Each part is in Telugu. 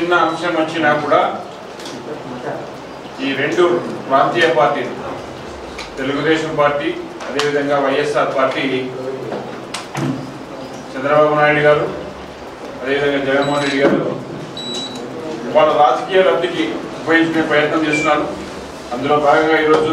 చిన్న అంశం వచ్చినా కూడా ఈ రెండు ప్రాంతీయ పార్టీలు తెలుగుదేశం పార్టీ అదేవిధంగా వైఎస్ఆర్ పార్టీ చంద్రబాబు నాయుడు గారు అదేవిధంగా జగన్మోహన్ రెడ్డి గారు వాళ్ళ రాజకీయ లబ్ధికి ఉపయోగించుకునే ప్రయత్నం చేస్తున్నారు అందులో భాగంగా ఈరోజు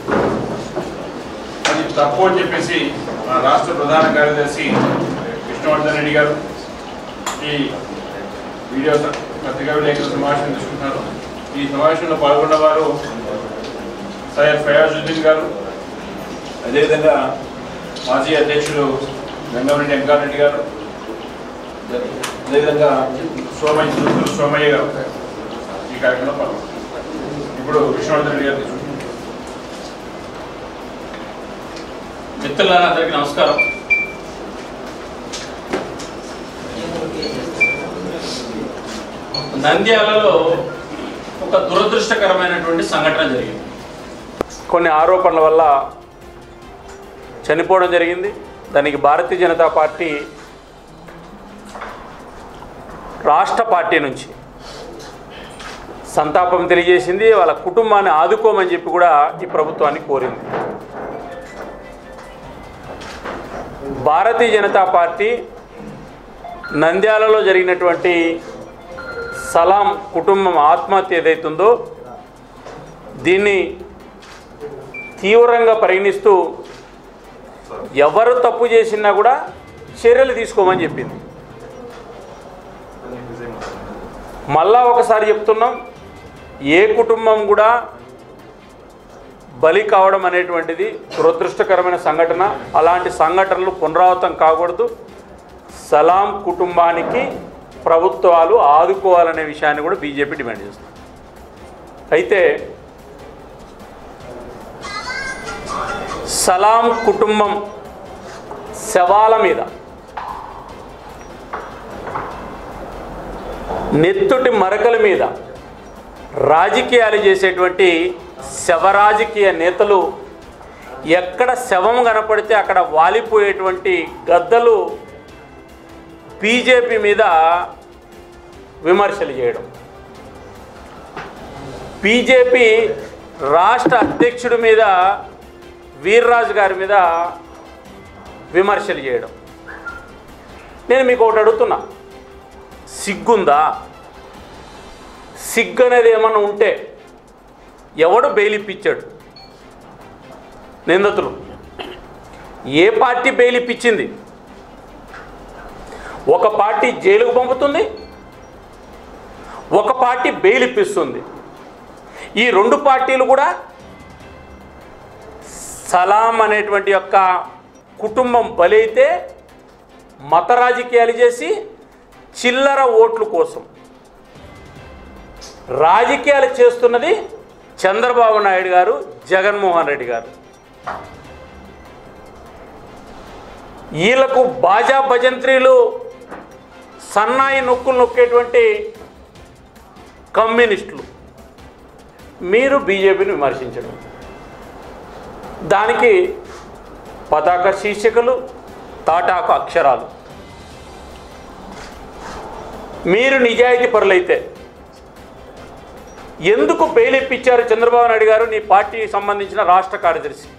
అది తప్పు అని చెప్పేసి మన రాష్ట్ర ప్రధాన కార్యదర్శి కృష్ణవర్ధన్ రెడ్డి గారు ఈ వీడియో స- పత్రికా విలేకరుల సమావేశం తీసుకుంటున్నారు ఈ సమావేశంలో పాల్గొన్న వారు సయ్యద్ ఫయాజుద్దీన్ గారు అదేవిధంగా మాజీ అధ్యక్షులు గంగారెడ్డి వెంకారెడ్డి గారు అదేవిధంగా సోమయ్య చుట్టూరు సోమయ్య గారు ఈ కార్యక్రమంలో పాల్గొన్నారు ఇప్పుడు విష్ణువర్ధన్ రెడ్డి గారు తీసుకుంటున్నారు మిత్రులారా అందరికీ నమస్కారం నంద్యాలలో ఒక దురదృష్టకరమైనటువంటి సంఘటన జరిగింది కొన్ని ఆరోపణల వల్ల చనిపోవడం జరిగింది దానికి భారతీయ జనతా పార్టీ రాష్ట్ర పార్టీ నుంచి సంతాపం తెలియజేసింది వాళ్ళ కుటుంబాన్ని ఆదుకోమని చెప్పి కూడా ఈ ప్రభుత్వాన్ని కోరింది భారతీయ జనతా పార్టీ నంద్యాలలో జరిగినటువంటి సలాం కుటుంబం ఆత్మహత్య ఏదైతుందో దీన్ని తీవ్రంగా పరిగణిస్తూ ఎవరు తప్పు చేసినా కూడా చర్యలు తీసుకోమని చెప్పింది మళ్ళా ఒకసారి చెప్తున్నాం ఏ కుటుంబం కూడా బలి కావడం అనేటువంటిది దురదృష్టకరమైన సంఘటన అలాంటి సంఘటనలు పునరావృతం కాకూడదు సలాం కుటుంబానికి ప్రభుత్వాలు ఆదుకోవాలనే విషయాన్ని కూడా బీజేపీ డిమాండ్ చేస్తుంది అయితే సలాం కుటుంబం శవాల మీద నెత్తుటి మరకల మీద రాజకీయాలు చేసేటువంటి శవరాజకీయ నేతలు ఎక్కడ శవం కనపడితే అక్కడ వాలిపోయేటువంటి గద్దలు బీజేపీ మీద విమర్శలు చేయడం బీజేపీ రాష్ట్ర అధ్యక్షుడి మీద వీర్రాజు గారి మీద విమర్శలు చేయడం నేను మీకు ఒకటి అడుగుతున్నా సిగ్గుందా సిగ్గు అనేది ఏమన్నా ఉంటే ఎవడు బెయిల్ ఇప్పించాడు నిందితులు ఏ పార్టీ బెయిల్ ఇప్పించింది ఒక పార్టీ జైలుకు పంపుతుంది ఒక పార్టీ బెయిల్ ఇప్పిస్తుంది ఈ రెండు పార్టీలు కూడా సలాం అనేటువంటి యొక్క కుటుంబం బలైతే మత రాజకీయాలు చేసి చిల్లర ఓట్ల కోసం రాజకీయాలు చేస్తున్నది చంద్రబాబు నాయుడు గారు జగన్మోహన్ రెడ్డి గారు వీళ్ళకు బాజా భజంత్రీలు సన్నాయి నొక్కులు నొక్కేటువంటి కమ్యూనిస్టులు మీరు బీజేపీని విమర్శించడం దానికి పతాక శీర్షికలు తాటాకు అక్షరాలు మీరు నిజాయితీ పరులైతే ఎందుకు బెయిల్ ఇప్పించారు చంద్రబాబు నాయుడు గారు నీ పార్టీకి సంబంధించిన రాష్ట్ర కార్యదర్శి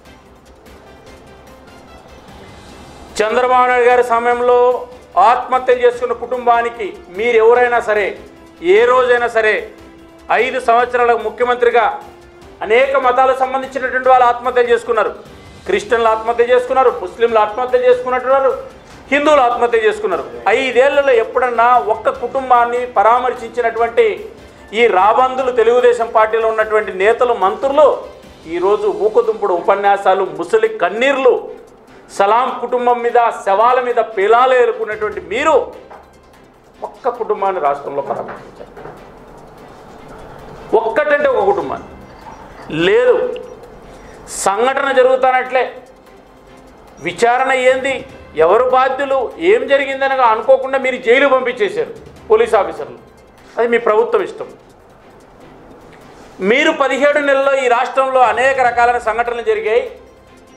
చంద్రబాబు నాయుడు గారి సమయంలో ఆత్మహత్యలు చేసుకున్న కుటుంబానికి మీరు ఎవరైనా సరే ఏ రోజైనా సరే ఐదు సంవత్సరాలకు ముఖ్యమంత్రిగా అనేక మతాలకు సంబంధించినటువంటి వాళ్ళు ఆత్మహత్యలు చేసుకున్నారు క్రిస్టియన్లు ఆత్మహత్య చేసుకున్నారు ముస్లింలు ఆత్మహత్య చేసుకున్నట్టున్నారు హిందువులు ఆత్మహత్య చేసుకున్నారు ఐదేళ్లలో ఎప్పుడన్నా ఒక్క కుటుంబాన్ని పరామర్శించినటువంటి ఈ రాబందులు తెలుగుదేశం పార్టీలో ఉన్నటువంటి నేతలు మంత్రులు ఈరోజు ఊకదుంపుడు ఉపన్యాసాలు ముసలి కన్నీర్లు సలాం కుటుంబం మీద శవాల మీద పేలాలు ఏరుకున్నటువంటి మీరు ఒక్క కుటుంబాన్ని రాష్ట్రంలో పరామర్శించారు ఒక్కటంటే ఒక కుటుంబాన్ని లేదు సంఘటన జరుగుతానట్లే విచారణ ఏంది ఎవరు బాధ్యులు ఏం జరిగిందనగా అనుకోకుండా మీరు జైలు పంపించేశారు పోలీస్ ఆఫీసర్లు అది మీ ప్రభుత్వం ఇష్టం మీరు పదిహేడు నెలల్లో ఈ రాష్ట్రంలో అనేక రకాలైన సంఘటనలు జరిగాయి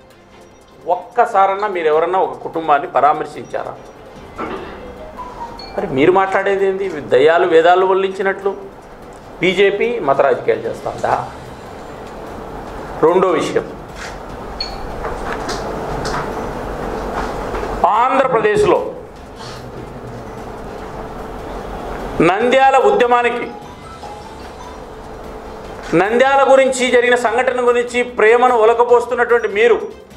ఒక్కసారన్నా మీరు ఎవరన్నా ఒక కుటుంబాన్ని పరామర్శించారా మరి మీరు మాట్లాడేది ఏంది దయ్యాలు వేదాలు వల్లించినట్లు బీజేపీ మత రాజకీయాలు చేస్తుందా రెండో విషయం ఆంధ్రప్రదేశ్లో నంద్యాల ఉద్యమానికి నంద్యాల గురించి జరిగిన సంఘటన గురించి ప్రేమను ఒలకపోస్తున్నటువంటి మీరు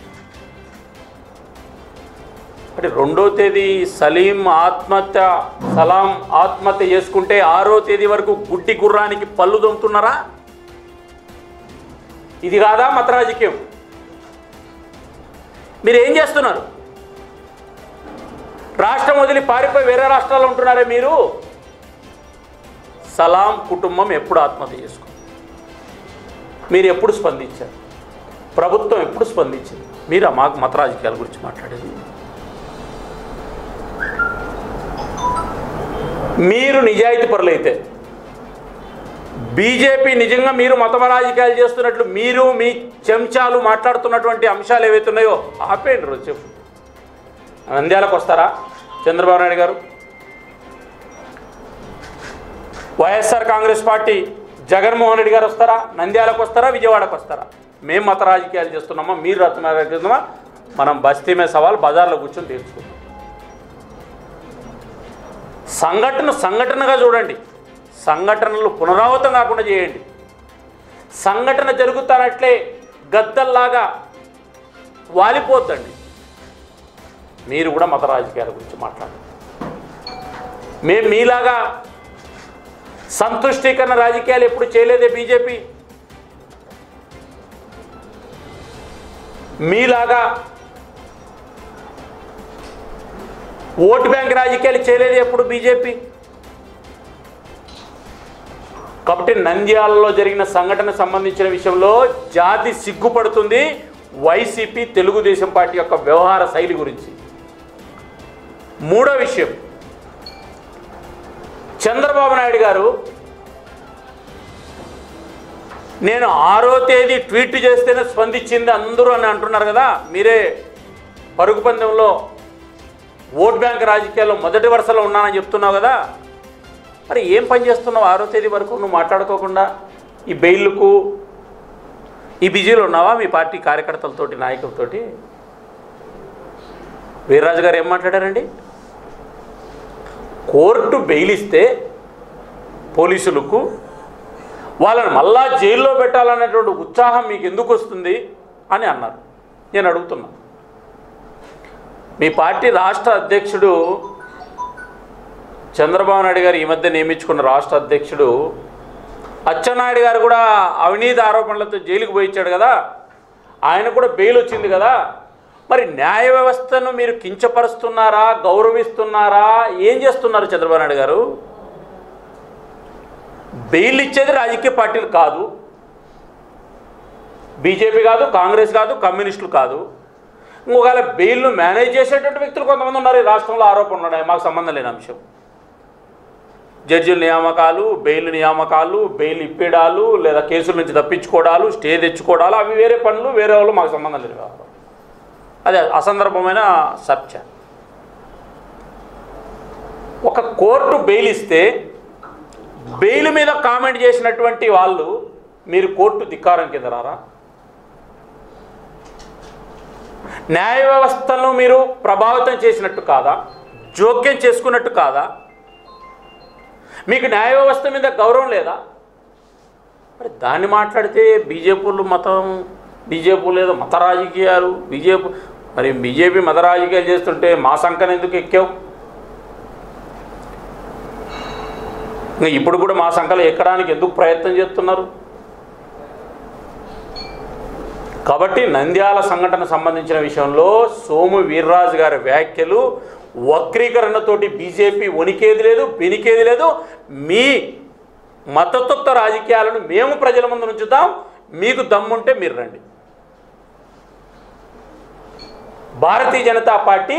అంటే రెండో తేదీ సలీం ఆత్మహత్య సలాం ఆత్మహత్య చేసుకుంటే ఆరో తేదీ వరకు గుడ్డి గుర్రానికి పళ్ళు దొంతున్నారా ఇది కాదా మత రాజకీయం మీరు ఏం చేస్తున్నారు రాష్ట్రం వదిలి పారిపోయి వేరే రాష్ట్రాల్లో ఉంటున్నారే మీరు సలాం కుటుంబం ఎప్పుడు ఆత్మహత్య చేసుకుంది మీరు ఎప్పుడు స్పందించారు ప్రభుత్వం ఎప్పుడు స్పందించింది మీరు మాకు మత రాజకీయాల గురించి మాట్లాడేది మీరు నిజాయితీ పరులైతే బీజేపీ నిజంగా మీరు మత రాజకీయాలు చేస్తున్నట్లు మీరు మీ చెంచాలు మాట్లాడుతున్నటువంటి అంశాలు ఏవైతే ఉన్నాయో ఆపేయండి రోజు చెప్పు నంద్యాలకు వస్తారా చంద్రబాబు నాయుడు గారు వైఎస్ఆర్ కాంగ్రెస్ పార్టీ జగన్మోహన్ రెడ్డి గారు వస్తారా నంద్యాలకు వస్తారా విజయవాడకు వస్తారా మేము మత రాజకీయాలు చేస్తున్నామా మీరు రత్న చేస్తున్నామా మనం బస్తీ మీద సవాల్ బజార్లో కూర్చొని తీర్చుకుందాం సంఘటన సంఘటనగా చూడండి సంఘటనలు పునరావృతం కాకుండా చేయండి సంఘటన జరుగుతానట్లే గద్దల్లాగా వాలిపోద్దండి మీరు కూడా మత రాజకీయాల గురించి మాట్లాడండి మేము మీలాగా సంతుష్టీకరణ రాజకీయాలు ఎప్పుడు చేయలేదే బీజేపీ మీలాగా ఓటు బ్యాంక్ రాజకీయాలు చేయలేదు ఎప్పుడు బీజేపీ కాబట్టి నంద్యాలలో జరిగిన సంఘటన సంబంధించిన విషయంలో జాతి సిగ్గుపడుతుంది వైసీపీ తెలుగుదేశం పార్టీ యొక్క వ్యవహార శైలి గురించి మూడో విషయం చంద్రబాబు నాయుడు గారు నేను ఆరో తేదీ ట్వీట్ చేస్తేనే స్పందించింది అందరూ అని అంటున్నారు కదా మీరే పరుగు పందెంలో ఓట్ బ్యాంక్ రాజకీయాల్లో మొదటి వరుసలో ఉన్నానని చెప్తున్నావు కదా మరి ఏం పని చేస్తున్నావు ఆరో తేదీ వరకు నువ్వు మాట్లాడుకోకుండా ఈ బెయిల్కు ఈ బిజీలో ఉన్నావా మీ పార్టీ కార్యకర్తలతోటి నాయకులతోటి వీర్రాజు గారు ఏం మాట్లాడారండి కోర్టు బెయిల్ ఇస్తే పోలీసులకు వాళ్ళని మళ్ళా జైల్లో పెట్టాలనేటువంటి ఉత్సాహం మీకు ఎందుకు వస్తుంది అని అన్నారు నేను అడుగుతున్నా మీ పార్టీ రాష్ట్ర అధ్యక్షుడు చంద్రబాబు నాయుడు గారు ఈ మధ్య నియమించుకున్న రాష్ట్ర అధ్యక్షుడు అచ్చెన్నాయుడు గారు కూడా అవినీతి ఆరోపణలతో జైలుకు పోయించాడు కదా ఆయన కూడా బెయిల్ వచ్చింది కదా మరి న్యాయ వ్యవస్థను మీరు కించపరుస్తున్నారా గౌరవిస్తున్నారా ఏం చేస్తున్నారు చంద్రబాబు నాయుడు గారు బెయిల్ ఇచ్చేది రాజకీయ పార్టీలు కాదు బీజేపీ కాదు కాంగ్రెస్ కాదు కమ్యూనిస్టులు కాదు ఒకవేళ బెయిల్ను మేనేజ్ చేసేటువంటి వ్యక్తులు కొంతమంది ఉన్నారు ఈ రాష్ట్రంలో ఆరోపణలు ఉన్నాయి మాకు సంబంధం లేని అంశం జడ్జిల నియామకాలు బెయిల్ నియామకాలు బెయిల్ ఇప్పేడాలు లేదా కేసుల నుంచి తప్పించుకోవడాలు స్టే తెచ్చుకోవడాలు అవి వేరే పనులు వేరే వాళ్ళు మాకు సంబంధం లేదు వ్యవహారం అదే అసందర్భమైన చర్చ ఒక కోర్టు బెయిల్ ఇస్తే బెయిల్ మీద కామెంట్ చేసినటువంటి వాళ్ళు మీరు కోర్టు ధిక్కారం కింద రారా న్యాయ వ్యవస్థను మీరు ప్రభావితం చేసినట్టు కాదా జోక్యం చేసుకున్నట్టు కాదా మీకు న్యాయ వ్యవస్థ మీద గౌరవం లేదా మరి దాన్ని మాట్లాడితే బీజేపీలు మతం బీజేపీ లేదా మత రాజకీయాలు బీజేపీ మరి బీజేపీ మత రాజకీయాలు చేస్తుంటే మా సంఖ్యను ఎందుకు ఎక్కావు ఇంకా ఇప్పుడు కూడా మా సంఖ్యలో ఎక్కడానికి ఎందుకు ప్రయత్నం చేస్తున్నారు కాబట్టి నంద్యాల సంఘటన సంబంధించిన విషయంలో సోము వీర్రాజు గారి వ్యాఖ్యలు వక్రీకరణతోటి బీజేపీ వణికేది లేదు బెనికేది లేదు మీ మతతత్వ రాజకీయాలను మేము ప్రజల ముందు ఉంచుతాం మీకు దమ్ముంటే మీరు రండి భారతీయ జనతా పార్టీ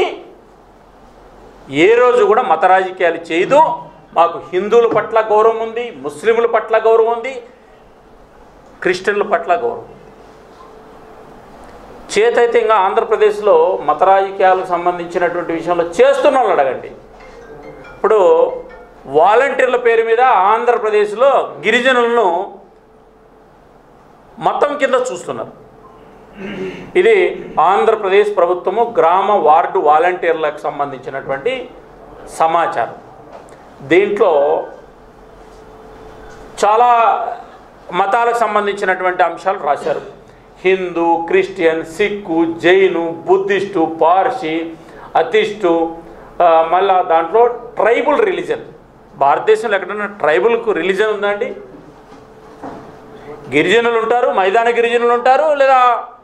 ఏ రోజు కూడా మత రాజకీయాలు చేయదు మాకు హిందువుల పట్ల గౌరవం ఉంది ముస్లింల పట్ల గౌరవం ఉంది క్రిస్టియన్ల పట్ల గౌరవం చేతైతే ఇంకా ఆంధ్రప్రదేశ్లో మత రాజకీయాలకు సంబంధించినటువంటి విషయంలో చేస్తున్న వాళ్ళు అడగండి ఇప్పుడు వాలంటీర్ల పేరు మీద ఆంధ్రప్రదేశ్లో గిరిజనులను మతం కింద చూస్తున్నారు ఇది ఆంధ్రప్రదేశ్ ప్రభుత్వము గ్రామ వార్డు వాలంటీర్లకు సంబంధించినటువంటి సమాచారం దీంట్లో చాలా మతాలకు సంబంధించినటువంటి అంశాలు రాశారు Hindu Christian Sikh Jain Buddhist Parsi atheist ఆ, మళ్ళా దాంట్లో ట్రైబల్ రిలీజన్ భారతదేశంలో ఎక్కడైనా ట్రైబల్కు రిలీజన్ ఉందండి గిరిజనులు ఉంటారు మైదాన గిరిజనులు ఉంటారు లేదా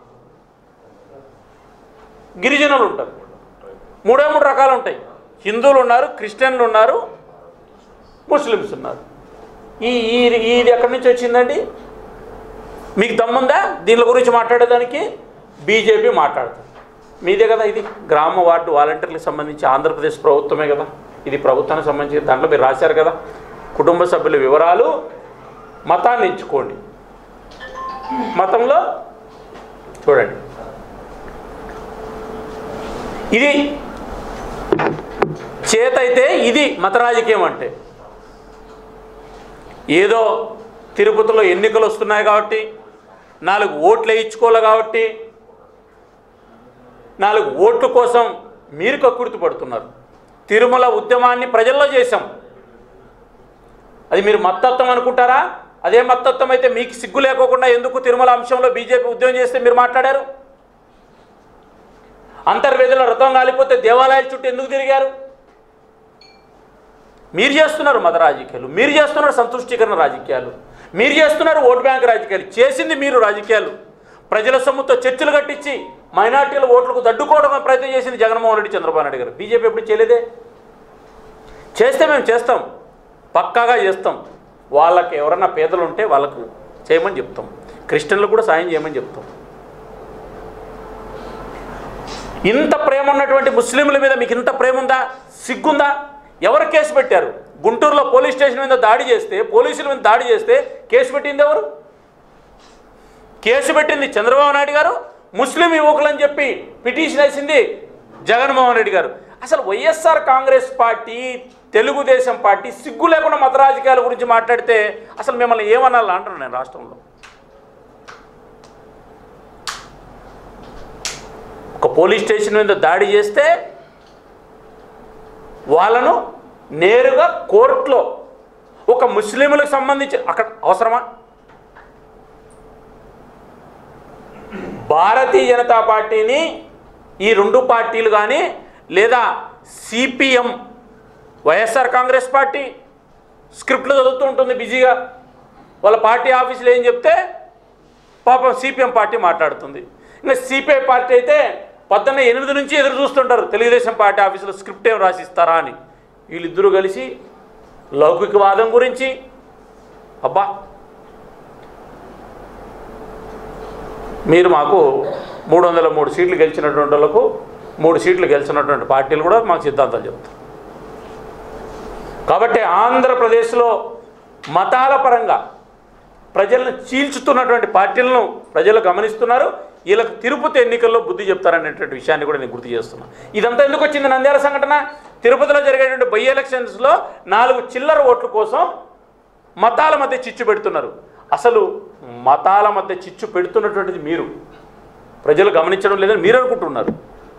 గిరిజనులు ఉంటారు మూడే మూడు రకాలు ఉంటాయి హిందువులు ఉన్నారు క్రిస్టియన్లు ఉన్నారు ముస్లిమ్స్ ఉన్నారు ఈ ఈ ఇది ఎక్కడి నుంచి వచ్చిందండి మీకు దమ్ముందా దీని గురించి మాట్లాడేదానికి బీజేపీ మాట్లాడుతుంది మీదే కదా ఇది గ్రామ వార్డు వాలంటీర్లకు సంబంధించి ఆంధ్రప్రదేశ్ ప్రభుత్వమే కదా ఇది ప్రభుత్వానికి సంబంధించి దాంట్లో మీరు రాశారు కదా కుటుంబ సభ్యుల వివరాలు మతాన్ని ఎంచుకోండి మతంలో చూడండి ఇది చేతైతే ఇది మత రాజకీయం అంటే ఏదో తిరుపతిలో ఎన్నికలు వస్తున్నాయి కాబట్టి నాలుగు ఓట్లు వేయించుకోవాలి కాబట్టి నాలుగు ఓట్ల కోసం మీరు కక్కుర్తి పడుతున్నారు తిరుమల ఉద్యమాన్ని ప్రజల్లో చేశాం అది మీరు మత్తత్వం అనుకుంటారా అదే మత్తత్వం అయితే మీకు సిగ్గు లేకోకుండా ఎందుకు తిరుమల అంశంలో బీజేపీ ఉద్యమం చేస్తే మీరు మాట్లాడారు అంతర్వేదిలో రథం కాలిపోతే దేవాలయాల చుట్టూ ఎందుకు తిరిగారు మీరు చేస్తున్నారు మత రాజకీయాలు మీరు చేస్తున్నారు సంతుష్టీకరణ రాజకీయాలు మీరు చేస్తున్నారు ఓట్ బ్యాంక్ రాజకీయాలు చేసింది మీరు రాజకీయాలు ప్రజల సొమ్ముతో చర్చలు కట్టించి మైనార్టీల ఓట్లకు దడ్డుకోవడం ప్రయత్నం చేసింది జగన్మోహన్ రెడ్డి చంద్రబాబు నాయుడు గారు బీజేపీ ఎప్పుడు చేయలేదే చేస్తే మేము చేస్తాం పక్కాగా చేస్తాం వాళ్ళకి ఎవరన్నా పేదలు ఉంటే వాళ్ళకు చేయమని చెప్తాం క్రిస్టియన్లకు కూడా సాయం చేయమని చెప్తాం ఇంత ప్రేమ ఉన్నటువంటి ముస్లింల మీద మీకు ఇంత ప్రేమ ఉందా సిగ్గుందా ఎవరు కేసు పెట్టారు గుంటూరులో పోలీస్ స్టేషన్ మీద దాడి చేస్తే పోలీసుల మీద దాడి చేస్తే కేసు పెట్టింది ఎవరు కేసు పెట్టింది చంద్రబాబు నాయుడు గారు ముస్లిం యువకులని చెప్పి పిటిషన్ వేసింది జగన్మోహన్ రెడ్డి గారు అసలు వైఎస్ఆర్ కాంగ్రెస్ పార్టీ తెలుగుదేశం పార్టీ సిగ్గు లేకుండా మత రాజకీయాల గురించి మాట్లాడితే అసలు మిమ్మల్ని ఏమనాలి అంటున్నాను నేను రాష్ట్రంలో ఒక పోలీస్ స్టేషన్ మీద దాడి చేస్తే వాళ్ళను నేరుగా కోర్టులో ఒక ముస్లింలకు సంబంధించి అక్కడ అవసరమా భారతీయ జనతా పార్టీని ఈ రెండు పార్టీలు కానీ లేదా సిపిఎం వైఎస్ఆర్ కాంగ్రెస్ పార్టీ స్క్రిప్ట్లు చదువుతూ ఉంటుంది బిజీగా వాళ్ళ పార్టీ ఆఫీసులో ఏం చెప్తే పాపం సిపిఎం పార్టీ మాట్లాడుతుంది ఇంకా సిపిఐ పార్టీ అయితే పొద్దున్న ఎనిమిది నుంచి ఎదురు చూస్తుంటారు తెలుగుదేశం పార్టీ ఆఫీసులో స్క్రిప్ట్ ఏం రాసిస్తారా అని వీళ్ళిద్దరూ కలిసి లౌకికవాదం గురించి అబ్బా మీరు మాకు మూడు వందల మూడు సీట్లు గెలిచినటువంటి వాళ్ళకు మూడు సీట్లు గెలిచినటువంటి పార్టీలు కూడా మాకు సిద్ధాంతాలు చెప్తారు కాబట్టి ఆంధ్రప్రదేశ్లో మతాల పరంగా ప్రజలను చీల్చుతున్నటువంటి పార్టీలను ప్రజలు గమనిస్తున్నారు వీళ్ళకి తిరుపతి ఎన్నికల్లో బుద్ధి చెప్తారనేటువంటి విషయాన్ని కూడా నేను గుర్తు చేస్తున్నా ఇదంతా ఎందుకు వచ్చింది నంద్యాల సంఘటన తిరుపతిలో జరిగేటువంటి బై ఎలక్షన్స్లో నాలుగు చిల్లర ఓట్ల కోసం మతాల మధ్య చిచ్చు పెడుతున్నారు అసలు మతాల మధ్య చిచ్చు పెడుతున్నటువంటిది మీరు ప్రజలు గమనించడం లేదని మీరు అనుకుంటున్నారు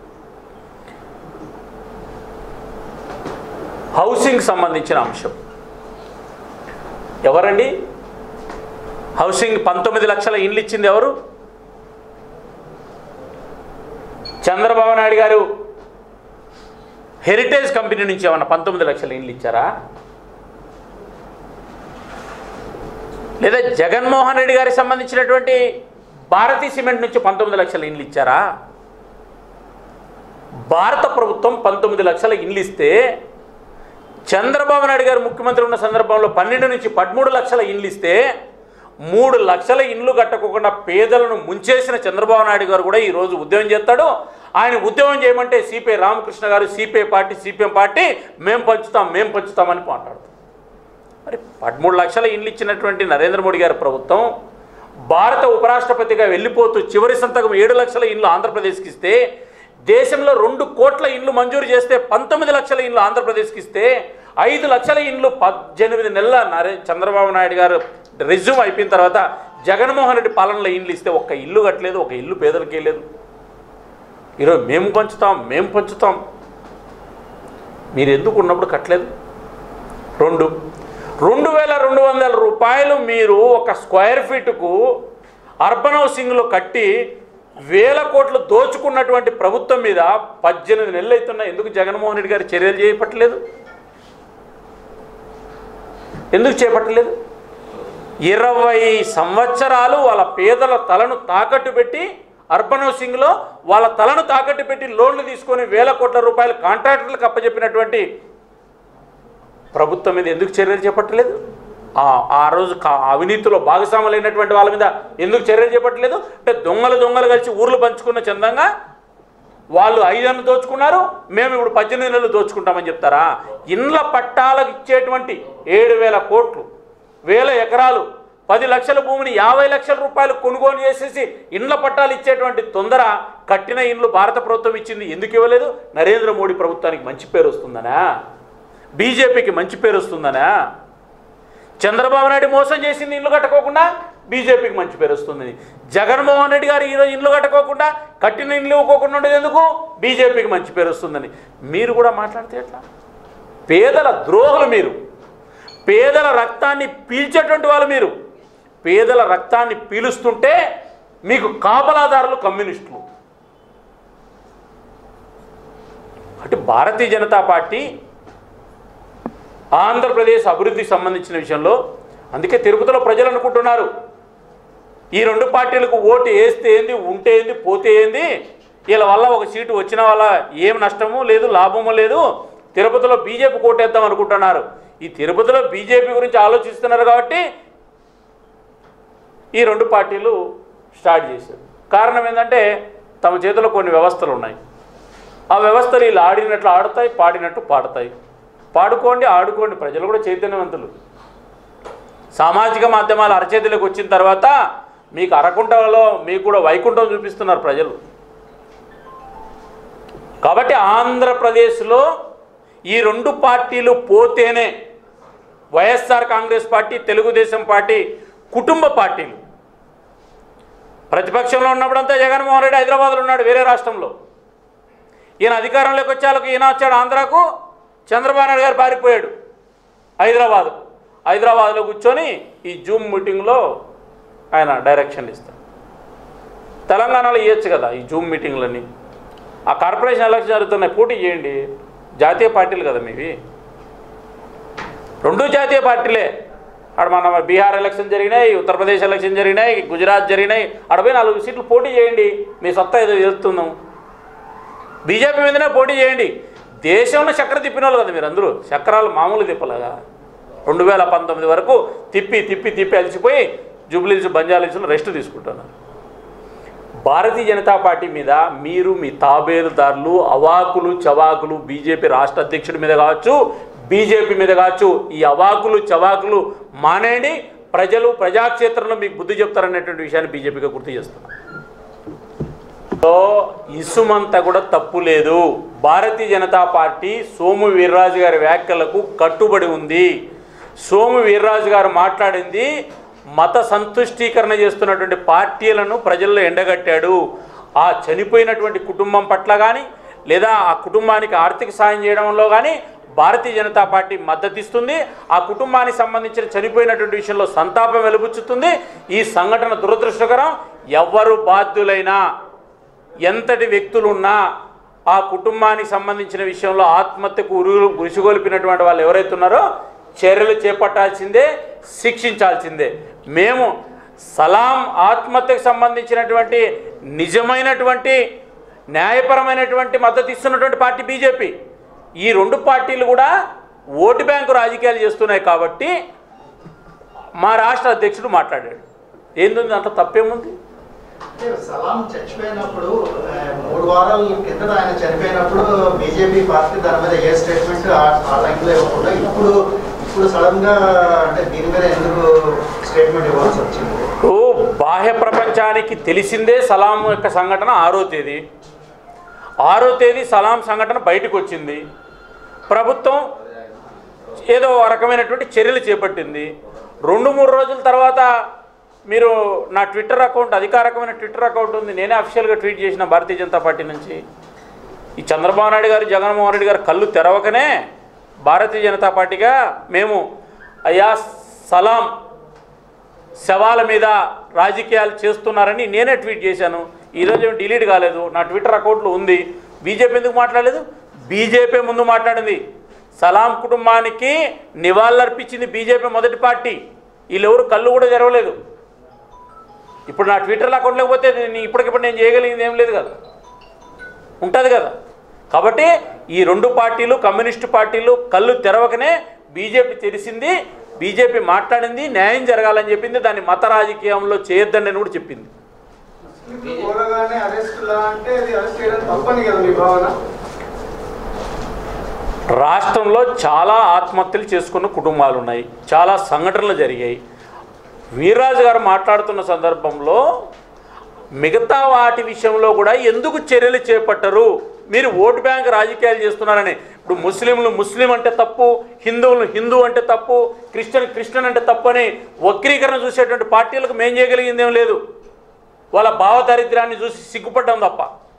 హౌసింగ్ సంబంధించిన అంశం ఎవరండి హౌసింగ్ పంతొమ్మిది లక్షల ఇండ్లు ఇచ్చింది ఎవరు చంద్రబాబు నాయుడు గారు హెరిటేజ్ కంపెనీ నుంచి ఏమన్నా పంతొమ్మిది లక్షల ఇండ్లు ఇచ్చారా లేదా జగన్మోహన్ రెడ్డి గారికి సంబంధించినటువంటి భారతీ సిమెంట్ నుంచి పంతొమ్మిది లక్షల ఇండ్లు ఇచ్చారా భారత ప్రభుత్వం పంతొమ్మిది లక్షల ఇండ్లు ఇస్తే చంద్రబాబు నాయుడు గారు ముఖ్యమంత్రి ఉన్న సందర్భంలో పన్నెండు నుంచి పదమూడు లక్షల ఇండ్లు ఇస్తే మూడు లక్షల ఇండ్లు కట్టకుండా పేదలను ముంచేసిన చంద్రబాబు నాయుడు గారు కూడా ఈరోజు ఉద్యమం చేస్తాడు ఆయన ఉద్యమం చేయమంటే సిపిఐ రామకృష్ణ గారు సిపిఐ పార్టీ సిపిఎం పార్టీ మేం పంచుతాం మేం పంచుతామని మాట్లాడుతాం మరి పదమూడు లక్షల ఇండ్లు ఇచ్చినటువంటి నరేంద్ర మోడీ గారి ప్రభుత్వం భారత ఉపరాష్ట్రపతిగా వెళ్ళిపోతూ చివరి సంతకం ఏడు లక్షల ఇండ్లు ఆంధ్రప్రదేశ్కి ఇస్తే దేశంలో రెండు కోట్ల ఇండ్లు మంజూరు చేస్తే పంతొమ్మిది లక్షల ఇండ్లు ఆంధ్రప్రదేశ్కి ఇస్తే ఐదు లక్షల ఇండ్లు పద్దెనిమిది నెలల నరే చంద్రబాబు నాయుడు గారు రెజ్యూమ్ అయిపోయిన తర్వాత జగన్మోహన్ రెడ్డి పాలనలో ఇండ్లు ఇస్తే ఒక్క ఇల్లు కట్టలేదు ఒక ఇల్లు పేదలకి లేదు ఈరోజు మేము పంచుతాం మేము పంచుతాం మీరు ఎందుకు ఉన్నప్పుడు కట్టలేదు రెండు రెండు వేల రెండు వందల రూపాయలు మీరు ఒక స్క్వేర్ ఫీటుకు అర్బన్ హౌసింగ్లో కట్టి వేల కోట్లు దోచుకున్నటువంటి ప్రభుత్వం మీద పద్దెనిమిది నెలలు అవుతున్నా ఎందుకు జగన్మోహన్ రెడ్డి గారు చర్యలు చేపట్టలేదు ఎందుకు చేపట్టలేదు ఇరవై సంవత్సరాలు వాళ్ళ పేదల తలను తాకట్టు పెట్టి అర్బన్ హౌసింగ్లో వాళ్ళ తలను తాకట్టు పెట్టి లోన్లు తీసుకొని వేల కోట్ల రూపాయలు కాంట్రాక్టర్లకు అప్పచెప్పినటువంటి ప్రభుత్వం మీద ఎందుకు చర్యలు చేపట్టలేదు ఆ ఆ రోజు కా- అవినీతిలో భాగస్వాములైనటువంటి వాళ్ళ మీద ఎందుకు చర్యలు చేపట్టలేదు అంటే దొంగలు దొంగలు కలిసి ఊర్లు పంచుకున్న చందంగా వాళ్ళు ఐదేళ్ళు దోచుకున్నారు మేము ఇప్పుడు పద్దెనిమిది నెలలు దోచుకుంటామని చెప్తారా ఇండ్ల పట్టాలకు ఇచ్చేటువంటి ఏడు వేల కోట్లు వేల ఎకరాలు పది లక్షల భూమిని యాభై లక్షల రూపాయలు కొనుగోలు చేసేసి ఇండ్ల పట్టాలు ఇచ్చేటువంటి తొందర కట్టిన ఇండ్లు భారత ప్రభుత్వం ఇచ్చింది ఎందుకు ఇవ్వలేదు నరేంద్ర మోడీ ప్రభుత్వానికి మంచి పేరు వస్తుందనా బీజేపీకి మంచి పేరు వస్తుందనా చంద్రబాబు నాయుడు మోసం చేసింది ఇల్లు కట్టుకోకుండా బీజేపీకి మంచి పేరు వస్తుంది జగన్మోహన్ రెడ్డి గారు ఈరోజు ఇల్లు కట్టుకోకుండా కట్టిన ఇల్లు ఇవ్వకోకుండా ఉండేది ఎందుకు బీజేపీకి మంచి పేరు వస్తుందని మీరు కూడా మాట్లాడితే ఎట్లా పేదల ద్రోహులు మీరు పేదల రక్తాన్ని పీల్చేటువంటి వాళ్ళు మీరు పేదల రక్తాన్ని పీలుస్తుంటే మీకు కాపలాదారులు కమ్యూనిస్టులు అంటే భారతీయ జనతా పార్టీ ఆంధ్రప్రదేశ్ అభివృద్ధికి సంబంధించిన విషయంలో అందుకే తిరుపతిలో ప్రజలు అనుకుంటున్నారు ఈ రెండు పార్టీలకు ఓటు వేస్తే ఏంది ఉంటే ఏంది పోతే ఏంది వీళ్ళ వల్ల ఒక సీటు వచ్చిన వల్ల ఏం నష్టము లేదు లాభము లేదు తిరుపతిలో బీజేపీ కోటేద్దాం అనుకుంటున్నారు ఈ తిరుపతిలో బీజేపీ గురించి ఆలోచిస్తున్నారు కాబట్టి ఈ రెండు పార్టీలు స్టార్ట్ చేశారు కారణం ఏంటంటే తమ చేతిలో కొన్ని వ్యవస్థలు ఉన్నాయి ఆ వ్యవస్థలు వీళ్ళు ఆడినట్లు ఆడుతాయి పాడినట్టు పాడతాయి పాడుకోండి ఆడుకోండి ప్రజలు కూడా చైతన్యవంతులు సామాజిక మాధ్యమాలు అరచేతులకు వచ్చిన తర్వాత మీకు అరకుంటలో మీకు కూడా వైకుంఠం చూపిస్తున్నారు ప్రజలు కాబట్టి ఆంధ్రప్రదేశ్లో ఈ రెండు పార్టీలు పోతేనే వైఎస్ఆర్ కాంగ్రెస్ పార్టీ తెలుగుదేశం పార్టీ కుటుంబ పార్టీలు ప్రతిపక్షంలో ఉన్నప్పుడంతా జగన్మోహన్ రెడ్డి హైదరాబాద్లో ఉన్నాడు వేరే రాష్ట్రంలో ఈయన అధికారంలోకి వచ్చేందుకు ఈయన వచ్చాడు ఆంధ్రాకు చంద్రబాబు నాయుడు గారు పారిపోయాడు హైదరాబాద్ హైదరాబాద్లో కూర్చొని ఈ జూమ్ మీటింగ్లో ఆయన డైరెక్షన్ ఇస్తాడు తెలంగాణలో ఇవ్వచ్చు కదా ఈ జూమ్ మీటింగ్లన్నీ ఆ కార్పొరేషన్ ఎలక్షన్ జరుగుతున్నాయి పోటీ చేయండి జాతీయ పార్టీలు కదా మీవి రెండు జాతీయ పార్టీలే ఆడ మన బీహార్ ఎలక్షన్ జరిగినాయి ఉత్తరప్రదేశ్ ఎలక్షన్ జరిగినాయి గుజరాత్ జరిగినాయి ఆడపోయి నాలుగు సీట్లు పోటీ చేయండి మీ సత్తా ఏదో వెళ్తున్నాం బీజేపీ మీదనే పోటీ చేయండి దేశంలో చక్ర తిప్పిన వాళ్ళు కదా మీరు అందరూ చక్రాలు మామూలు తిప్పలేగా రెండు వేల పంతొమ్మిది వరకు తిప్పి తిప్పి తిప్పి అలసిపోయి జూబ్లీస్ బంజాలీస్లో రెస్ట్ తీసుకుంటున్నారు భారతీయ జనతా పార్టీ మీద మీరు మీ తాబేలుదారులు అవాకులు చవాకులు బీజేపీ రాష్ట్ర అధ్యక్షుడి మీద కావచ్చు బీజేపీ మీద కావచ్చు ఈ అవాకులు చవాకులు మానేయండి ప్రజలు ప్రజాక్షేత్రంలో మీకు బుద్ధి చెప్తారనేటువంటి విషయాన్ని బీజేపీగా గుర్తు చేస్తున్నారు లో ఇసుమంతా కూడా తప్పు లేదు భారతీయ జనతా పార్టీ సోము వీర్రాజు గారి వ్యాఖ్యలకు కట్టుబడి ఉంది సోము వీర్రాజు గారు మాట్లాడింది మత సంతుష్టీకరణ చేస్తున్నటువంటి పార్టీలను ప్రజల్లో ఎండగట్టాడు ఆ చనిపోయినటువంటి కుటుంబం పట్ల కానీ లేదా ఆ కుటుంబానికి ఆర్థిక సాయం చేయడంలో కానీ భారతీయ జనతా పార్టీ మద్దతు ఇస్తుంది ఆ కుటుంబానికి సంబంధించిన చనిపోయినటువంటి విషయంలో సంతాపం వెలుబుచ్చుతుంది ఈ సంఘటన దురదృష్టకరం ఎవ్వరు బాధ్యులైనా ఎంతటి వ్యక్తులున్నా ఆ కుటుంబానికి సంబంధించిన విషయంలో ఆత్మహత్యకు ఉరు ఉరిసిగొల్పినటువంటి వాళ్ళు ఎవరైతే ఉన్నారో చర్యలు చేపట్టాల్సిందే శిక్షించాల్సిందే మేము సలాం ఆత్మహత్యకు సంబంధించినటువంటి నిజమైనటువంటి న్యాయపరమైనటువంటి మద్దతు ఇస్తున్నటువంటి పార్టీ బీజేపీ ఈ రెండు పార్టీలు కూడా ఓటు బ్యాంకు రాజకీయాలు చేస్తున్నాయి కాబట్టి మా రాష్ట్ర అధ్యక్షుడు మాట్లాడాడు ఏంది దాంట్లో తప్పేముంది అంటే సలాం చచ్చిపోయినప్పుడు ఆ, మూడు వారాల కిందట ఆయన చనిపోయినప్పుడు బీజేపీ పార్టీ దాని మీద ఏ స్టేట్మెంట్ ఆ లైన్లో ఇవ్వకుండా ఇప్పుడు ఇప్పుడు సడన్ గా అంటే దీని మీద ఎందుకు స్టేట్మెంట్ ఇవ్వాల్సి వచ్చింది ఇప్పుడు బాహ్య ప్రపంచానికి తెలిసిందే సలాం యొక్క సంఘటన ఆరో తేదీ ఆరో తేదీ సలాం సంఘటన బయటకు వచ్చింది ప్రభుత్వం ఏదో రకమైనటువంటి చర్యలు చేపట్టింది రెండు మూడు రోజుల తర్వాత మీరు నా ట్విట్టర్ అకౌంట్ అధికారికమైన ట్విట్టర్ అకౌంట్ ఉంది నేనే అఫీషియల్గా ట్వీట్ చేసిన భారతీయ జనతా పార్టీ నుంచి ఈ చంద్రబాబు నాయుడు గారు జగన్మోహన్ రెడ్డి గారు కళ్ళు తెరవకనే భారతీయ జనతా పార్టీగా మేము అయ్యా సలాం శవాల మీద రాజకీయాలు చేస్తున్నారని నేనే ట్వీట్ చేశాను ఈరోజు ఏం డిలీట్ కాలేదు నా ట్విట్టర్ అకౌంట్లో ఉంది బీజేపీ ఎందుకు మాట్లాడలేదు బీజేపీ ముందు మాట్లాడింది సలాం కుటుంబానికి నివాళులర్పించింది బీజేపీ మొదటి పార్టీ వీళ్ళెవరు కళ్ళు కూడా తెరవలేదు ఇప్పుడు నా ట్విట్టర్ అకౌంట్ లేకపోతే నేను ఇప్పటికిప్పుడు నేను చేయగలిగింది ఏం లేదు కదా ఉంటుంది కదా కాబట్టి ఈ రెండు పార్టీలు కమ్యూనిస్టు పార్టీలు కళ్ళు తెరవకనే బీజేపీ తెరిసింది బీజేపీ మాట్లాడింది న్యాయం జరగాలని చెప్పింది దాన్ని మత రాజకీయంలో చేయొద్దని అని కూడా చెప్పింది కోరగానే అరెస్ట్ లా అంటే అది అరెస్ట్ చేయడం తప్పని కదా మీ భావన రాష్ట్రంలో చాలా ఆత్మహత్యలు చేసుకున్న కుటుంబాలు ఉన్నాయి చాలా సంఘటనలు జరిగాయి వీర్రాజు గారు మాట్లాడుతున్న సందర్భంలో మిగతా వాటి విషయంలో కూడా ఎందుకు చర్యలు చేపట్టరు మీరు ఓటు బ్యాంక్ రాజకీయాలు చేస్తున్నారని ఇప్పుడు ముస్లింలు ముస్లిం అంటే తప్పు హిందువులు హిందూ అంటే తప్పు క్రిస్టియన్ క్రిస్టియన్ అంటే తప్పు అని వక్రీకరణ చూసేటువంటి పార్టీలకు మేం చేయగలిగింది ఏం లేదు వాళ్ళ భావదారిద్ర్యాన్ని చూసి సిగ్గుపడ్డాం తప్ప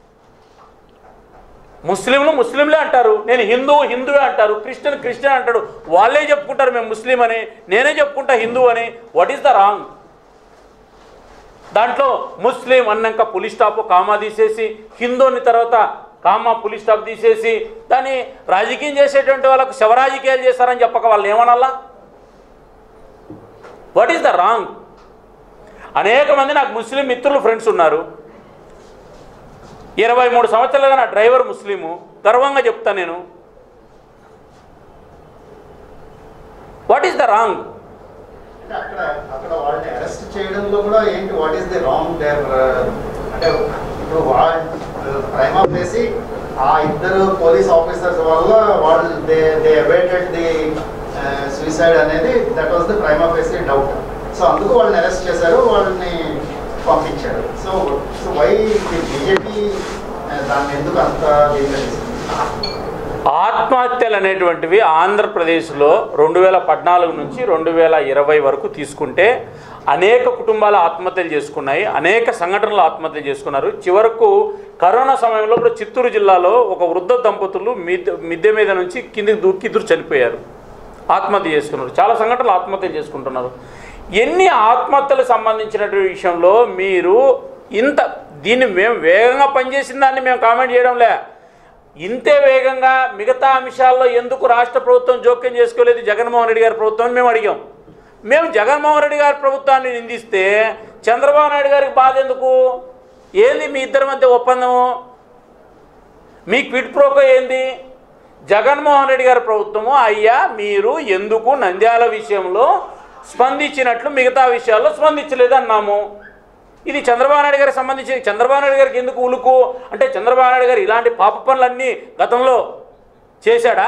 ముస్లింలు ముస్లింలే అంటారు నేను హిందూ హిందువే అంటారు క్రిస్టియన్ క్రిస్టియన్ అంటాడు వాళ్ళే చెప్పుకుంటారు మేము ముస్లిం అని నేనే చెప్పుకుంటా హిందూ అని వాట్ ఈస్ ద రాంగ్ దాంట్లో ముస్లిం అన్నాక పులి స్టాప్ కామా తీసేసి హిందూ అని తర్వాత కామా పులి స్టాప్ తీసేసి దాన్ని రాజకీయం చేసేటువంటి వాళ్ళకు శవరాజకీయాలు చేస్తారని చెప్పక వాళ్ళు ఏమనాలా వాట్ ఈస్ ద రాంగ్ అనేక మంది నాకు ముస్లిం మిత్రులు ఫ్రెండ్స్ ఉన్నారు ఇరవై మూడు సంవత్సరాలుగా నా డ్రైవర్ ముస్లిము గర్వంగా చెప్తా నేను వాట్ ఈస్ ద రాంగ్ అంటే అక్కడ అక్కడ వాళ్ళని అరెస్ట్ చేయడంలో కూడా ఏంటి what is the wrong there అంటే ఇప్పుడు వాళ్ళ ప్రైమ్ చేసి ఆ ఇద్దరు పోలీస్ ఆఫీసర్స్ వల్ల వాళ్ళు they they abetted the suicide అనేది that was the prima facie doubt so అందుకు వాళ్ళని అరెస్ట్ చేశారు వాళ్ళని పంపించారు సో సో వై బీజేపీ దాన్ని ఎందుకు అంత దీనిగా తీసుకుంది ఆత్మహత్యలు అనేటువంటివి ఆంధ్రప్రదేశ్లో రెండు వేల పద్నాలుగు నుంచి రెండు వేల ఇరవై వరకు తీసుకుంటే అనేక కుటుంబాలు ఆత్మహత్యలు చేసుకున్నాయి అనేక సంఘటనలు ఆత్మహత్యలు చేసుకున్నారు చివరకు కరోనా సమయంలో కూడా చిత్తూరు జిల్లాలో ఒక వృద్ధ దంపతులు మిద్దె మిద్దె మీద నుంచి కిందికి దూకి ఇద్దరు చనిపోయారు ఆత్మహత్య చేసుకున్నారు చాలా సంఘటనలు ఆత్మహత్యలు చేసుకుంటున్నారు ఎన్ని ఆత్మహత్యలకు సంబంధించినటువంటి విషయంలో మీరు ఇంత దీన్ని మేము వేగంగా పనిచేసిన దాన్ని మేము కామెంట్ చేయడంలే ఇంతే వేగంగా మిగతా అంశాల్లో ఎందుకు రాష్ట్ర ప్రభుత్వం జోక్యం చేసుకోలేదు జగన్మోహన్ రెడ్డి గారి ప్రభుత్వం అని మేము అడిగాం మేము జగన్మోహన్ రెడ్డి గారి ప్రభుత్వాన్ని నిందిస్తే చంద్రబాబు నాయుడు గారికి బాధ ఎందుకు ఏంది మీ ఇద్దరి మధ్య ఒప్పందము మీ క్విడ్ ప్రోకో ఏంది జగన్మోహన్ రెడ్డి గారి ప్రభుత్వము అయ్యా మీరు ఎందుకు నంద్యాల విషయంలో స్పందించినట్లు మిగతా విషయాల్లో స్పందించలేదు అన్నాము ఇది చంద్రబాబు నాయుడు గారికి సంబంధించి చంద్రబాబు నాయుడు గారికి ఎందుకు ఉలుకు అంటే చంద్రబాబు నాయుడు గారు ఇలాంటి పాప పనులన్నీ గతంలో చేశాడా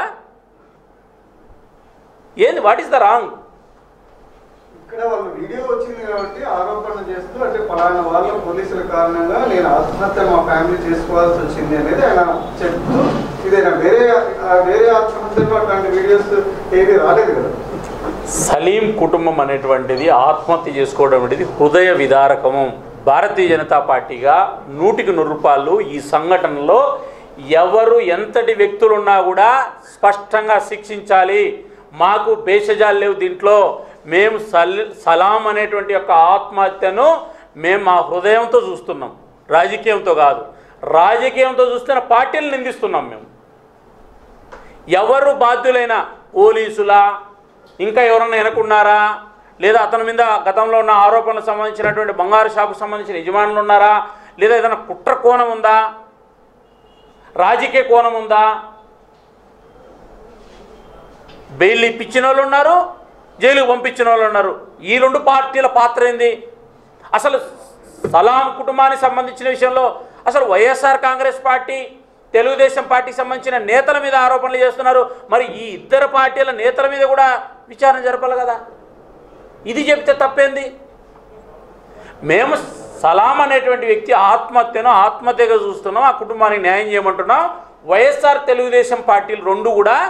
ఏంది వాట్ ఈస్ ద రాంగ్ ఇక్కడ వాళ్ళు వీడియో వచ్చింది కాబట్టి ఆరోపణ చేస్తూ అంటే పలానా వాళ్ళ పోలీసుల కారణంగా నేను ఆత్మహత్య మా ఫ్యామిలీ చేసుకోవాల్సి వచ్చింది అనేది ఆయన చెప్తూ ఇదేనా వేరే ఆ వేరే ఆత్మహత్యలో అట్లాంటి వీడియోస్ ఏవి రాలేదు కదా సలీం కుటుంబం అనేటువంటిది ఆత్మహత్య చేసుకోవడం అనేది హృదయ విదారకము భారతీయ జనతా పార్టీగా నూటికి నూరు రూపాయలు ఈ సంఘటనలో ఎవరు ఎంతటి వ్యక్తులున్నా కూడా స్పష్టంగా శిక్షించాలి మాకు భేషజాలు లేవు దీంట్లో మేము సల్ సలాం అనేటువంటి యొక్క ఆత్మహత్యను మేము మా హృదయంతో చూస్తున్నాం రాజకీయంతో కాదు రాజకీయంతో చూస్తున్న పార్టీలు నిందిస్తున్నాం మేము ఎవరు బాధ్యులైన పోలీసులా ఇంకా ఎవరన్నా వెనకున్నారా లేదా అతని మీద గతంలో ఉన్న ఆరోపణలకు సంబంధించినటువంటి బంగారు షాపుకు సంబంధించిన యజమానులు ఉన్నారా లేదా ఏదైనా కుట్ర కోణం ఉందా రాజకీయ కోణం ఉందా బెయిల్ ఇప్పించిన వాళ్ళు ఉన్నారు జైలుకు పంపించిన వాళ్ళు ఉన్నారు ఈ రెండు పార్టీల పాత్ర ఏంది అసలు సలాం కుటుంబానికి సంబంధించిన విషయంలో అసలు వైఎస్ఆర్ కాంగ్రెస్ పార్టీ తెలుగుదేశం పార్టీకి సంబంధించిన నేతల మీద ఆరోపణలు చేస్తున్నారు మరి ఈ ఇద్దరు పార్టీల నేతల మీద కూడా విచారణ జరపాలి కదా ఇది చెప్తే తప్పేంది మేము సలాం అనేటువంటి వ్యక్తి ఆత్మహత్యను ఆత్మహత్యగా చూస్తున్నాం ఆ కుటుంబానికి న్యాయం చేయమంటున్నాం వైఎస్ఆర్ తెలుగుదేశం పార్టీలు రెండు కూడా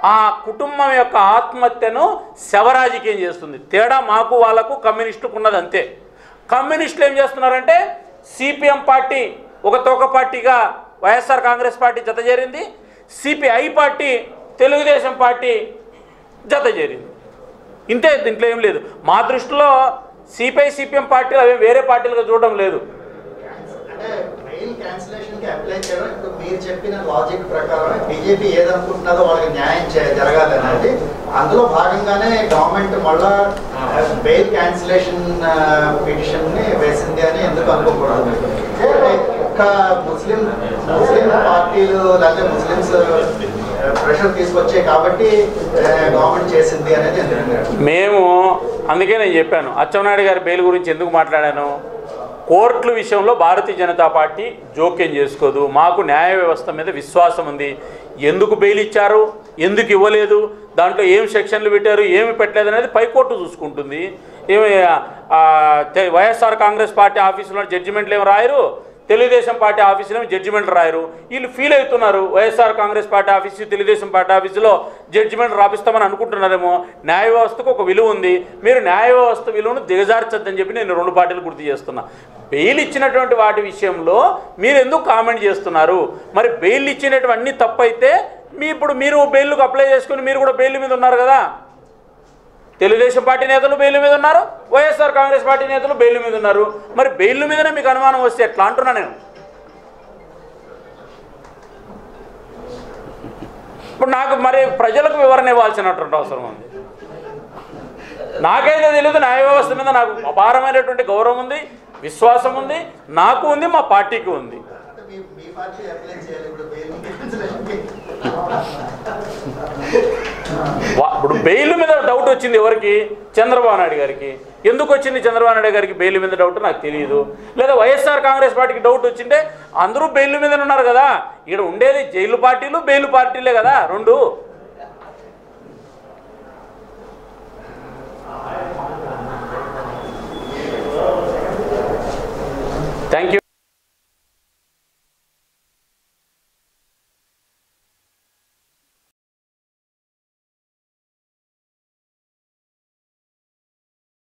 ఆ కుటుంబం యొక్క ఆత్మహత్యను శవరాజకీయం చేస్తుంది తేడా మాకు వాళ్ళకు కమ్యూనిస్టుకు ఉన్నది అంతే కమ్యూనిస్టులు ఏం చేస్తున్నారంటే సిపిఎం పార్టీ ఒక తోక పార్టీగా వైఎస్ఆర్ కాంగ్రెస్ పార్టీ జత చేరింది సిపిఐ పార్టీ తెలుగుదేశం పార్టీ జత చేరింది ఇంతే దీంట్లో ఏం లేదు మా దృష్టిలో సిపిఐ సిపిఎం పార్టీలు అవి వేరే పార్టీలుగా చూడడం లేదు అంటే మెయిల్ క్యాన్సిలేషన్ కి అప్లై చేయడం ఇప్పుడు మీరు చెప్పిన లాజిక్ ప్రకారం బీజేపీ ఏదనుకుంటున్నదో వాళ్ళకి న్యాయం చే- జరగాలి అనేది అందులో భాగంగానే గవర్నమెంట్ మళ్ళా బెయిల్ క్యాన్సిలేషన్ పిటిషన్ ని వేసింది అని ఎందుకు అనుకోకూడదు అంటే ఒక్క ముస్లిం ముస్లిం పార్టీలు లేకపోతే ముస్లిమ్స్ ప్రెషర్ తీసుకొచ్చాయి కాబట్టి గవర్నమెంట్ చేసింది అనేది ఎందుకు మేము అందుకే నేను చెప్పాను అచ్చెన్నాయుడు గారి బెయిల్ గురించి ఎందుకు మాట్లాడాను కోర్టుల విషయంలో భారతీయ జనతా పార్టీ జోక్యం చేసుకోదు మాకు న్యాయ వ్యవస్థ మీద విశ్వాసం ఉంది ఎందుకు బెయిల్ ఇచ్చారు ఎందుకు ఇవ్వలేదు దాంట్లో ఏం సెక్షన్లు పెట్టారు ఏమి పెట్టలేదు అనేది పైకోర్టు చూసుకుంటుంది ఏమి ఆ, తె- వైఎస్ఆర్ కాంగ్రెస్ పార్టీ ఆఫీసులో జడ్జిమెంట్లు ఏమి రాయరు తెలుగుదేశం పార్టీ ఆఫీసులో జడ్జిమెంట్ రాయరు వీళ్ళు ఫీల్ అవుతున్నారు YSR Congress Party office Telugu Desam Party ఆఫీసులో జడ్జిమెంట్ రాపిస్తామని అనుకుంటున్నారేమో న్యాయ వ్యవస్థకు ఒక విలువ ఉంది మీరు న్యాయ వ్యవస్థ విలువను దిగజార్చొద్దని చెప్పి నేను రెండు పార్టీలు గుర్తు చేస్తున్నా బెయిల్ ఇచ్చినటువంటి వాటి విషయంలో మీరు ఎందుకు కామెంట్ చేస్తున్నారు మరి బెయిల్ ఇచ్చినటువంటి తప్పైతే మీ ఇప్పుడు మీరు బెయిల్కు అప్లై చేసుకుని మీరు కూడా బెయిల్ మీద ఉన్నారు కదా తెలుగుదేశం పార్టీ నేతలు బెయిల్ మీద ఉన్నారు వైఎస్ఆర్ కాంగ్రెస్ పార్టీ నేతలు బెయిల్ మీద ఉన్నారు మరి బెయిల్ మీదనే మీకు అనుమానం వస్తే ఎట్లా అంటున్నా నేను ఇప్పుడు నాకు మరి ప్రజలకు వివరణ ఇవ్వాల్సినటువంటి అవసరం ఉంది నాకైతే తెలియదు న్యాయ వ్యవస్థ మీద నాకు అపారమైనటువంటి గౌరవం ఉంది విశ్వాసం ఉంది నాకు ఉంది మా పార్టీకి ఉంది అంటే మీ మీ పార్టీ అప్లై చేయాలి ఇప్పుడు బెయిల్ క్యాన్సిలేషన్కి వా- ఇప్పుడు బెయిల్ మీద డౌట్ వచ్చింది ఎవరికి చంద్రబాబు నాయుడు గారికి ఎందుకు వచ్చింది చంద్రబాబు నాయుడు గారికి బెయిల్ మీద డౌట్ నాకు తెలియదు లేదా వైఎస్ఆర్ కాంగ్రెస్ పార్టీకి డౌట్ వచ్చింటే అందరూ బెయిల్ మీద ఉన్నారు కదా ఇక్కడ ఉండేది జైలు పార్టీలు బెయిల్ పార్టీలే కదా రెండు